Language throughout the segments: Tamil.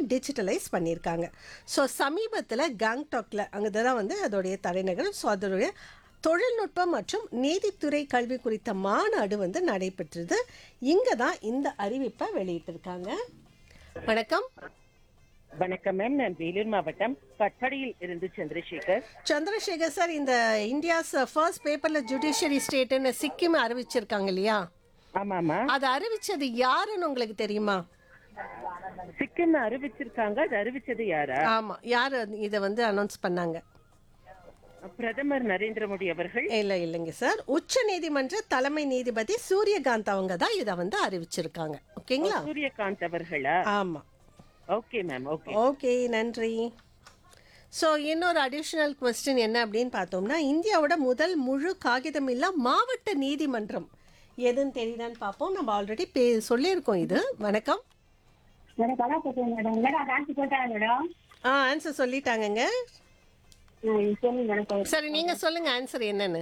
டிஜிட்டலைஸ் பண்ணியிருக்காங்க ஸோ சமீபத்தில் கேங்டாக்ல அங்கே தான் வந்து அதோடைய தலைநகர் ஸோ அதோடைய தொழில்நுட்பம் மற்றும் நீதித்துறை கல்வி குறித்த மாநாடு வந்து நடைபெற்றது இங்கே தான் இந்த அறிவிப்பை வெளியிட்டிருக்காங்க வணக்கம் வணக்கம் மேம் நான் வேலூர் மாவட்டம் கட்டடியில் இருந்து சந்திரசேகர் சந்திரசேகர் சார் இந்த இந்தியாஸ் ஃபர்ஸ்ட் பேப்பர்ல ஜுடிஷியரி ஸ்டேட்னு சிக்கிம் அறிவிச்சிருக்காங்க இல்லையா ஆமாமா அது அறிவிச்சது யாருன்னு உங்களுக்கு தெரியுமா சிக்கிம் அறிவிச்சிருக்காங்க அது அறிவிச்சது யாரா ஆமா யார் இதை வந்து அனௌன்ஸ் பண்ணாங்க பிரதமர் நரேந்திர மோடி அவர்கள் இல்ல இல்லைங்க சார் உச்ச நீதிமன்ற தலைமை நீதிபதி சூரியகாந்த் அவங்க தான் இதை வந்து அறிவிச்சிருக்காங்க ஓகேங்களா சூரியகாந்த் அவர்களா ஆமா ஓகே மேம் ஓகே ஓகே நன்றி ஸோ இன்னொரு அடிஷ்னல் கொஸ்டின் என்ன அப்படின்னு பார்த்தோம்னா இந்தியாவோட முதல் முழு காகிதமில்லா மாவட்ட நீதிமன்றம் எதுன்னு தெரியுதான்னு பார்ப்போம் நம்ம ஆல்ரெடி பே சொல்லியிருக்கோம் இது வணக்கம் மேடம் கலா போட்டேன் மேடம் மேடம் டான்ஸ் போட்டாங்க மேடம் ஆ ஆன்சர் சொல்லிட்டாங்கங்க ம், சொல்லுங்க மேடம் சரி நீங்கள் சொல்லுங்கள் ஆன்சர் என்னன்னு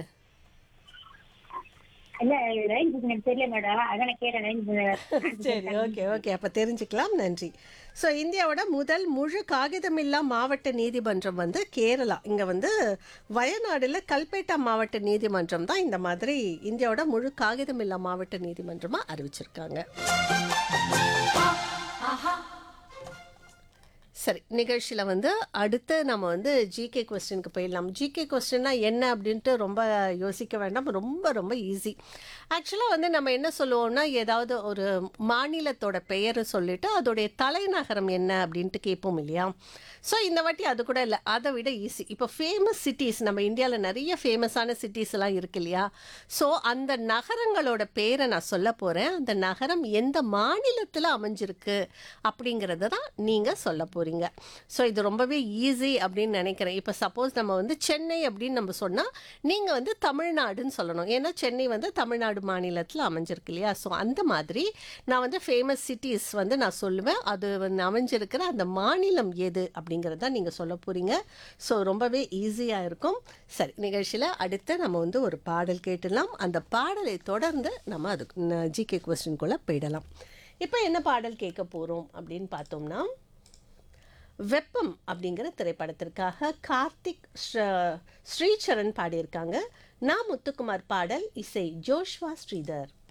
இல்ல ரைன் புக் எனக்கு தெரியல மேடம் அதான் நான் கேட்டேன் ரைன் சரி ஓகே ஓகே அப்போ தெரிஞ்சுக்கலாம் நன்றி ஸோ இந்தியாவோட முதல் முழு காகிதமில்லா மாவட்ட நீதிமன்றம் வந்து கேரளா இங்கே வந்து வயநாடுல கல்பேட்டா மாவட்ட நீதிமன்றம் தான் இந்த மாதிரி இந்தியாவோட முழு காகிதமில்லா மாவட்ட நீதிமன்றமாக அறிவிச்சிருக்காங்க சரி நிகழ்ச்சியில் வந்து அடுத்து நம்ம வந்து ஜிகே கொஸ்டினுக்கு போயிடலாம் ஜிகே கொஸ்டின்னா என்ன அப்படின்ட்டு ரொம்ப யோசிக்க வேண்டாம் ரொம்ப ரொம்ப ஈஸி ஆக்சுவலாக வந்து நம்ம என்ன சொல்லுவோம்னா ஏதாவது ஒரு மாநிலத்தோட பெயரை சொல்லிட்டு அதோடைய தலைநகரம் என்ன அப்படின்ட்டு கேட்போம் இல்லையா ஸோ இந்த வாட்டி அது கூட இல்லை அதை விட ஈஸி இப்போ ஃபேமஸ் சிட்டிஸ் நம்ம இந்தியாவில் நிறைய ஃபேமஸான சிட்டிஸ் எல்லாம் இருக்கு இல்லையா ஸோ அந்த நகரங்களோட பேரை நான் சொல்ல போகிறேன் அந்த நகரம் எந்த மாநிலத்தில் அமைஞ்சிருக்கு அப்படிங்கிறத தான் நீங்கள் சொல்ல போகிறீங்க ஸோ இது ரொம்பவே ஈஸி அப்படின்னு நினைக்கிறேன் இப்போ சப்போஸ் நம்ம வந்து சென்னை அப்படின்னு நம்ம சொன்னால் நீங்கள் வந்து தமிழ்நாடுன்னு சொல்லணும் ஏன்னா சென்னை வந்து தமிழ்நாடு மாநிலத்தில் அமைஞ்சிருக்கு இல்லையா ஸோ அந்த மாதிரி நான் வந்து ஃபேமஸ் சிட்டிஸ் வந்து நான் சொல்லுவேன் அது வந்து அமைஞ்சிருக்கிற அந்த மாநிலம் எது அப்படிங்கிறத நீங்கள் சொல்ல போகிறீங்க ஸோ ரொம்பவே ஈஸியாக இருக்கும் சரி நிகழ்ச்சியில் அடுத்து நம்ம வந்து ஒரு பாடல் கேட்டுடலாம் அந்த பாடலை தொடர்ந்து நம்ம அதுக்கு ஜிகே கொஸ்டின்குள்ளே போயிடலாம் இப்போ என்ன பாடல் கேட்க போகிறோம் அப்படின்னு பார்த்தோம்னா வெப்பம் அப்படிங்கிற திரைப்படத்திற்காக கார்த்திக் ஸ்ர- ஸ்ரீசரண் பாடியிருக்காங்க நா முத்துக்குமார் பாடல் இசை ஜோஷ்வா ஸ்ரீதர்